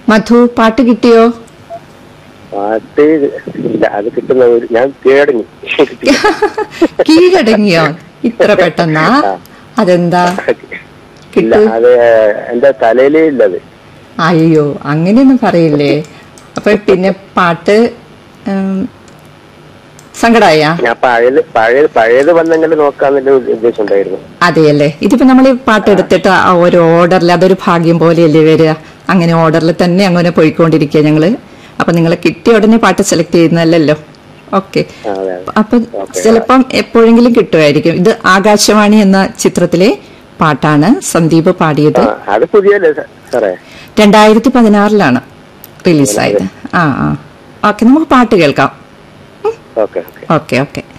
മധു പാട്ട് കിട്ടിയോ പാട്ട് ഇല്ല അത് കിട്ടുന്ന ഒരു ഞാൻ കീഴടങ്ങി കിട്ടില്ല. കീഴടങ്ങിയോ ഇത്ര പെട്ടെന്നാ അതെന്താ ഇല്ല കിട്ടു അത് എന്റെ തലയിലേ ഇല്ലത് അയ്യോ അങ്ങനെയൊന്നും പറയില്ലേ അപ്പൊ പിന്നെ പാട്ട് ഉം, സങ്കടായ ഞാൻ പഴയത് പഴയത് പഴയത് വന്നെങ്കിൽ നോക്കാന്നുള്ള ഒരു ഉദ്ദേശം ഉണ്ടായിരുന്നു അതെയല്ലേ ഇതിപ്പോ നമ്മൾ പാട്ട് എടുത്തിട്ട് ആ ഒരു ഓർഡറിൽ അതൊരു ഭാഗ്യം പോലെയല്ലേ വരിക അങ്ങനെ ഓർഡറിൽ തന്നെ അങ്ങനെ പോയിക്കൊണ്ടിരിക്കുക ഞങ്ങള് അപ്പൊ നിങ്ങളെ കിട്ടിയ ഉടനെ പാട്ട് സെലക്ട് ചെയ്യുന്നതല്ലല്ലോ ഓക്കെ ആ, അതെ അതെ. അപ്പൊ Okay. ചിലപ്പം എപ്പോഴെങ്കിലും കിട്ടുമായിരിക്കും ഇത് ആകാശവാണി എന്ന ചിത്രത്തിലെ പാട്ടാണ് സന്ദീപ് പാടിയത് ആ അത് പുതിയല്ലേ സ- സാറേ രണ്ടായിരത്തി പതിനാറിലാണ് റിലീസായത് ആ ആ ഓക്കെ നമുക്ക് പാട്ട് കേൾക്കാം ഓക്കെ ഓക്കെ ഓക്കെ ഓക്കെ